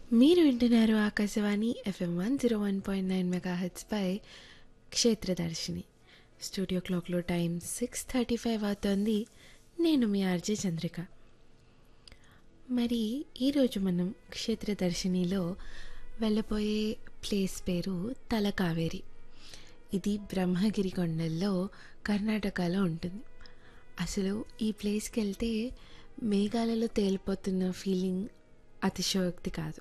మీరు వింటున్నారు Akashvani FM one zero one point nine mega పై క్షేత్రదర్శిని స్టూడియో క్లాక్లో టైం సిక్స్ థర్టీ ఫైవ్ అవుతోంది నేను మీ ఆర్జే చంద్రిక మరి ఈరోజు మనం క్షేత్రదర్శినిలో వెళ్ళబోయే ప్లేస్ పేరు తలకావేరి ఇది బ్రహ్మగిరి కొండల్లో కర్ణాటకలో ఉంటుంది అసలు ఈ ప్లేస్కి వెళ్తే మేఘాలలో తేలిపోతున్న ఫీలింగ్ అతిశయోక్తి కాదు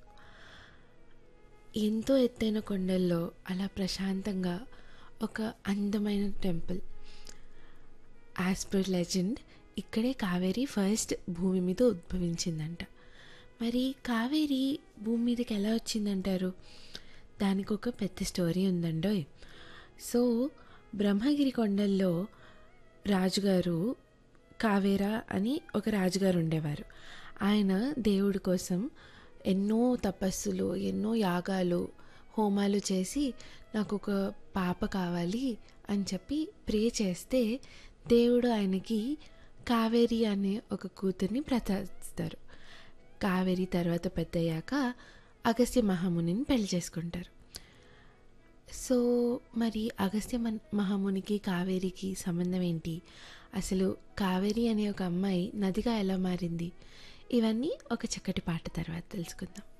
ఎంతో ఎత్తైన కొండల్లో అలా ప్రశాంతంగా ఒక అందమైన టెంపుల్ యాజ్ పర్ లెజెండ్ ఇక్కడే కావేరి ఫస్ట్ భూమి మీద ఉద్భవించిందంట మరి కావేరి భూమి మీదకి ఎలా వచ్చిందంటారు దానికి ఒక పెద్ద స్టోరీ ఉందండోయ్ సో బ్రహ్మగిరి కొండల్లో రాజుగారు కావేర అని ఒక రాజుగారు ఉండేవారు ఆయన దేవుడి కోసం ఎన్నో తపస్సులు ఎన్నో యాగాలు హోమాలు చేసి నాకు ఒక పాప కావాలి అని చెప్పి ప్రే చేస్తే దేవుడు ఆయనకి కావేరి అనే ఒక కూతుర్ని ప్రసాదిస్తారు కావేరి తర్వాత పెద్దయ్యాక అగస్త్య మహామునిని పెళ్లి చేసుకుంటారు సో మరి అగస్త్య మన్- మహామునికి కావేరికి సంబంధం ఏంటి అసలు కావేరి అనే ఒక అమ్మాయి నదిగా ఎలా మారింది ఇవన్నీ ఒక చక్కటి పాట తర్వాత తెలుసుకుందాం